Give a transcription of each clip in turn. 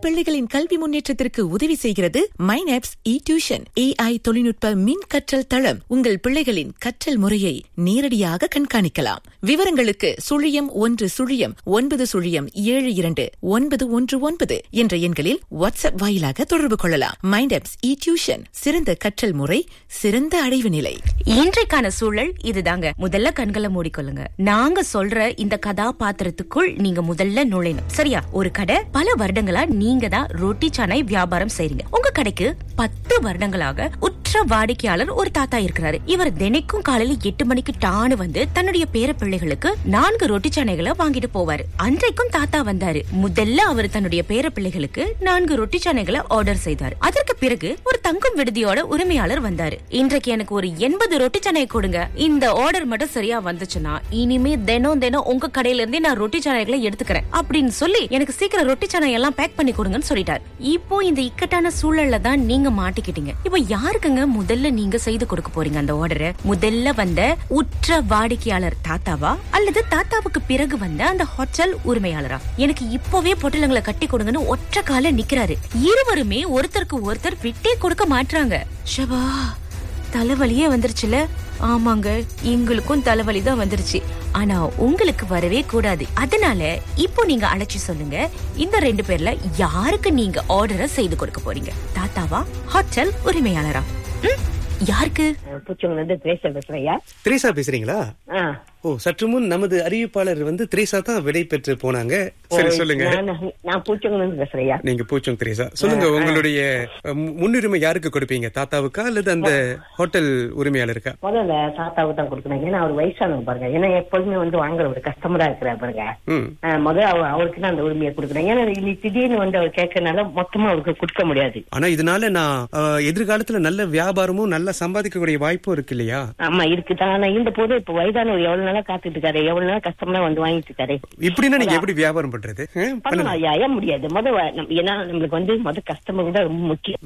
பிள்ளைகளின் கல்வி முன்னேற்றத்திற்கு உதவி செய்கிறது மைனாப்ஸ் இ டியூஷன் ஏஐ தொழில்நுட்ப மின் கற்றல் தளம் உங்கள் பிள்ளைகளின் கற்றல் முறையை நேரடியாக கண்காணிக்கலாம் விவரங்களுக்கு சுழியம் ஒன்று சுழியம் ஒன்பது சுழியம் ஏழு இரண்டு ஒன்பது ஒன்று ஒன்பது என்ற எண்களில் வாட்ஸ்அப் வாயிலாக தொடர்பு கொள்ளலாம் மைண்டாப்ஸ் இ டியூஷன் சிறந்த கற்றல் முறை சிறந்த அடைவு நிலை இன்றைக்கான சூழல் இதுதாங்க முதல்ல கண்களை மூடிக்கொள்ளுங்க நாங்க சொல்ற இந்த கதாபாத்திரத்துக்குள் நீங்க முதல்ல நுழையணும் சரியா ஒரு கடை பல வருடங்களா நீங்க தான் ரொட்டி சானை வியாபாரம் செய்றீங்க உங்க கடைக்கு பத்து வருடங்களாக உற்ற வாடிக்கையாளர் ஒரு தாத்தா இருக்கிறாரு இவர் தினைக்கும் காலையில எட்டு மணிக்கு டானு வந்து தன்னுடைய பேர பிள்ளைகளுக்கு நான்கு ரொட்டி சானைகளை வாங்கிட்டு போவாரு அன்றைக்கும் தாத்தா வந்தாரு முதல்ல அவர் தன்னுடைய பேர பிள்ளைகளுக்கு நான்கு ரொட்டி சானைகளை ஆர்டர் செய்தார் அதற்கு பிறகு ஒரு தங்கும் விடுதியோட உரிமையாளர் வந்தாரு இன்றைக்கு எனக்கு ஒரு எண்பது ரொட்டி சானை கொடுங்க இந்த ஆர்டர் மட்டும் சரியா வந்துச்சுன்னா இனிமே தினம் தினம் உங்க கடையில இருந்தே நான் ரொட்டி சானைகளை எடுத்துக்கிறேன் அப்படின்னு சொல்லி எனக்கு சீக்கிரம் ரொட்டி சானை எல்லாம் பேக் பண்ணி கொடுங்கன்னு சொல்லிட்டார் இப்போ இந்த இக்கட்டான சூழல்ல தான் நீங்க மாட்டிக்கிட்டீங்க இப்போ யாருக்குங்க முதல்ல நீங்க செய்து கொடுக்க போறீங்க அந்த ஆர்டரை முதல்ல வந்த உற்ற வாடிக்கையாளர் தாத்தாவா அல்லது தாத்தாவுக்கு பிறகு வந்த அந்த ஹோட்டல் உரிமையாளரா எனக்கு இப்பவே பொட்டலங்களை கட்டி கொடுங்கன்னு ஒற்ற கால நிக்கிறாரு இருவருமே ஒருத்தருக்கு ஒருத்தர் விட்டே கொடுக்க மாட்றாங்க ஷபா தலைவலியே வந்துருச்சுல ஆமாங்க எங்களுக்கும் தலைவலி தான் வந்துருச்சு ஆனா உங்களுக்கு வரவே கூடாது அதனால இப்போ நீங்க அழைச்சு சொல்லுங்க இந்த ரெண்டு பேர்ல யாருக்கு நீங்க ஆர்டரை செய்து கொடுக்க போறீங்க தாத்தாவா ஹோட்டல் உரிமையாளரா ம், யாருக்கு பூச்சவங்க வந்து திரேசா பேசுறையா திரேசா பேசுறீங்களா ஆ ஓ சற்று முன் நமது அறிவிப்பாளர் வந்து திரேசா தான் விடை பெற்று போனாங்க சரி சொல்லுங்க நான் நான் பூச்சவங்க வந்து பேசுறையா நீங்க பூச்சோங் திரேசா சொல்லுங்க உங்களுடைய அஹ், மு- முன்னுரிமை யாருக்கு கொடுப்பீங்க தாத்தாவுக்கா அல்லது அந்த ஹோட்டல் உரிமையாளருக்கா முதல்ல தாத்தாவுக்கு தான் கொடுக்கணும் ஏன்னா அவர் வயசானவங்க பாருங்க ஏன்னா எப்பொழுதுமே வந்து வாங்குற ஒரு கஸ்டமரா இருக்கிறார் பாருங்க ம் ஆ, முதல்ல அவ- அவருக்கு தான் அந்த உரிமையை கொடுக்கணும் ஏன்னா இன்னைக்கு திடீர்னு வந்து அவர் கேட்கறதுனால மொத்தமா அவருக்கு கொடுக்க முடியாது ஆனா இதனால நான் அஹ், எதிர்காலத்துல நல்ல வியாபாரமும் நல்லா சம்பாதிக்கக்கூடிய வாய்ப்பும் இருக்கு இல்லையா ஆமா இருக்குதான் ஆனா இந்த போது இப்ப வயதானவர் எவ்வளவு நாளா காத்துட்டு இருக்காரு எவ்வளவு நாளா கஸ்டமரா வந்து வாங்கிட்டு இருக்காரு இப்படின்னா நீங்க எப்படி வியாபாரம் பண்றது அஹ், பண்ணுங்க. பண்ணலாம் ஐயா ஏன் முடியாது முத வ- நம்ம- ஏன்னா நம்மளுக்கு வந்து முத கஸ்டமருக்கு தான் ரொம்ப முக்கியம்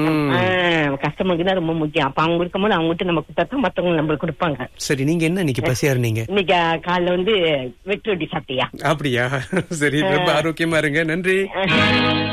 ம். கஸ்டமருக்கு தான் ரொம்ப முக்கியம் அப்ப அவங்க இருக்கும்போது அவங்ககிட்ட நம்ம கொடுத்தா மத்தவங்க நம்மளுக்கு கொடுப்பாங்க சரி நீங்க என்ன இன்னைக்கு பசியா இருந்தீங்க இன்னைக்கு காலைல வந்து வெட்டு ரொட்டி சாப்பிட்டியா அப்படியா சரி ரொம்ப ஆரோக்கியமா இருங்க நன்றி